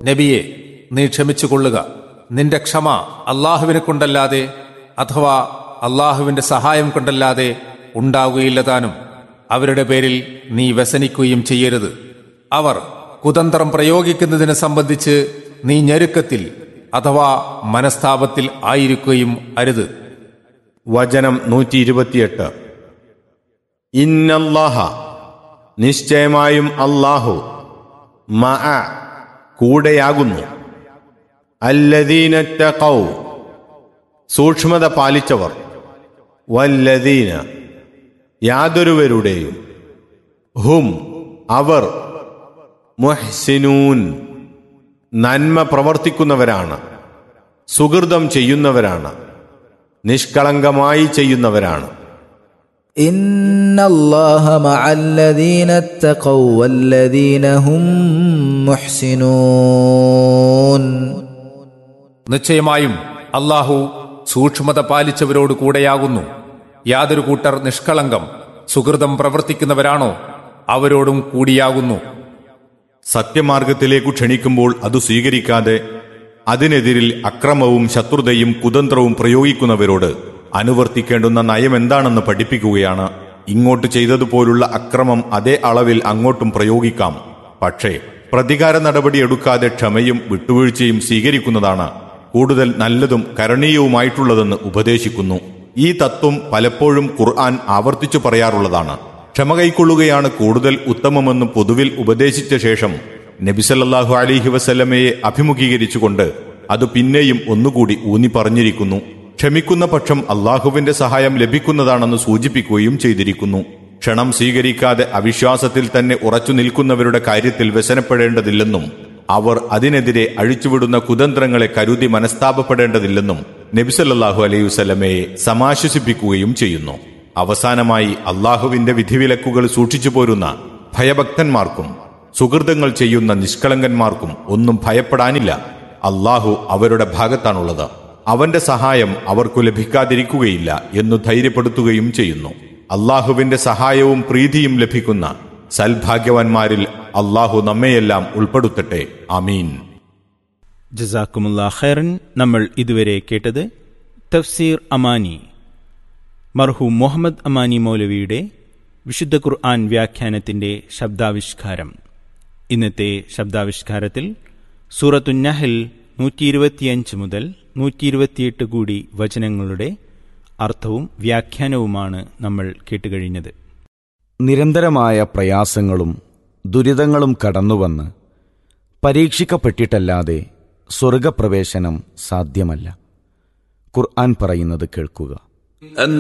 നബിയെ നീ ക്ഷമിച്ചുകൊള്ളുക നിന്റെ ക്ഷമ അള്ളാഹുവിനെ കൊണ്ടല്ലാതെ അഥവാ അള്ളാഹുവിന്റെ സഹായം കൊണ്ടല്ലാതെ ഉണ്ടാവുകയില്ല താനും അവരുടെ പേരിൽ നീ വ്യസനിക്കുകയും ചെയ്യരുത് അവർ കുതന്ത്രം പ്രയോഗിക്കുന്നതിനെ സംബന്ധിച്ച് നീ ഞെരുക്കത്തിൽ അഥവാ മനസ്താപത്തിൽ ആയിരിക്കുകയും അരുത് വചനം നൂറ്റി ഇരുപത്തിയെട്ട് ഇന്നല്ലാഹ നിശ്ചയമായും അല്ലാഹു മഅ കൂടെയാകുന്നു അല്ലദീനറ്റകൗ സൂക്ഷ്മത പാലിച്ചവർ വല്ലദീന യാതൊരുവരുടെയും ഹും അവർ മുഹ്സിനൂൻ നന്മ പ്രവർത്തിക്കുന്നവരാണ് സുഹൃതം ചെയ്യുന്നവരാണ് നിഷ്കളങ്കമായി ചെയ്യുന്നവരാണ് إن الله مع الذين اتقوا والذين هم محسنون നിശ്ചയമായും അള്ളാഹു സൂക്ഷ്മത പാലിച്ചവരോട് കൂടെയാകുന്നു യാതൊരു കൂട്ടർ നിഷ്കളങ്കം സുഹൃതം പ്രവർത്തിക്കുന്നവരാണോ അവരോടും കൂടിയാകുന്നു സത്യമാർഗത്തിലേക്കു ക്ഷണിക്കുമ്പോൾ അത് സ്വീകരിക്കാതെ അതിനെതിരിൽ അക്രമവും ശത്രുതയും കുതന്ത്രവും പ്രയോഗിക്കുന്നവരോട് അനുവർത്തിക്കേണ്ടുന്ന നയം എന്താണെന്ന് പഠിപ്പിക്കുകയാണ് ഇങ്ങോട്ട് ചെയ്തതുപോലുള്ള അക്രമം അതേ അളവിൽ അങ്ങോട്ടും പ്രയോഗിക്കാം പക്ഷേ പ്രതികാര നടപടി എടുക്കാതെ ക്ഷമയും വിട്ടുവീഴ്ചയും സ്വീകരിക്കുന്നതാണ് കൂടുതൽ നല്ലതും കരണീയവുമായിട്ടുള്ളതെന്ന് ഉപദേശിക്കുന്നു ഈ തത്വം പലപ്പോഴും ഖുർആൻ ആവർത്തിച്ചു പറയാറുള്ളതാണ് ക്ഷമ കൈക്കൊള്ളുകയാണ് കൂടുതൽ ഉത്തമമെന്ന് പൊതുവിൽ ഉപദേശിച്ച ശേഷം നബിസല്ലാഹു അലിഹി വസല്ലമയെ അഭിമുഖീകരിച്ചുകൊണ്ട് അത് പിന്നെയും ഒന്നുകൂടി ഊന്നി പറഞ്ഞിരിക്കുന്നു ക്ഷമിക്കുന്ന പക്ഷം അള്ളാഹുവിന്റെ സഹായം ലഭിക്കുന്നതാണെന്ന് സൂചിപ്പിക്കുകയും ചെയ്തിരിക്കുന്നു ക്ഷണം സ്വീകരിക്കാതെ അവിശ്വാസത്തിൽ തന്നെ ഉറച്ചു നിൽക്കുന്നവരുടെ കാര്യത്തിൽ വ്യസനപ്പെടേണ്ടതില്ലെന്നും അവർ അതിനെതിരെ അഴിച്ചുവിടുന്ന കുതന്ത്രങ്ങളെ കരുതി മനസ്താപപ്പെടേണ്ടതില്ലെന്നും നബിസല്ലാഹു അലൈഹി വസല്ലമയെ സമാശ്വസിപ്പിക്കുകയും ചെയ്യുന്നു അവസാനമായി അള്ളാഹുവിന്റെ വിധിവിലക്കുകൾ സൂക്ഷിച്ചു പോരുന്ന ഭയഭക്തന്മാർക്കും സുഹൃതങ്ങൾ ചെയ്യുന്ന നിഷ്കളങ്കന്മാർക്കും ഒന്നും ഭയപ്പെടാനില്ല അള്ളാഹു അവരുടെ ഭാഗത്താണുള്ളത് അവന്റെ സഹായം അവർക്കു ലഭിക്കാതിരിക്കുകയില്ല എന്നു ധൈര്യപ്പെടുത്തുകയും ചെയ്യുന്നു അള്ളാഹുവിന്റെ സഹായവും പ്രീതിയും ലഭിക്കുന്ന സൽഭാഗ്യവാന്മാരിൽ അള്ളാഹു നമ്മയെല്ലാം ഉൾപ്പെടുത്തട്ടെ അമീൻ ജസാക്കുമുല്ലാ ഖൈറൻ നമ്മൾ ഇതുവരെ കേട്ടത് തഫ്സീർ അമാനി മർഹൂം മുഹമ്മദ് അമാനി മൗലവിയുടെ വിശുദ്ധ ഖുർആൻ വ്യാഖ്യാനത്തിന്റെ ശബ്ദാവിഷ്കാരം ഇന്നത്തെ ശബ്ദാവിഷ്കാരത്തിൽ സൂറത്തുന്നഹൽ നൂറ്റി ഇരുപത്തിയഞ്ച് മുതൽ നൂറ്റി ഇരുപത്തിയെട്ട് കൂടി വചനങ്ങളുടെ അർത്ഥവും വ്യാഖ്യാനവുമാണ് നമ്മൾ കേട്ടുകഴിഞ്ഞത് നിരന്തരമായ പ്രയാസങ്ങളും ദുരിതങ്ങളും കടന്നുവന്ന് പരീക്ഷിക്കപ്പെട്ടിട്ടല്ലാതെ സ്വർഗപ്രവേശനം സാധ്യമല്ല ഖുർആൻ പറയുന്നത് കേൾക്കുക أم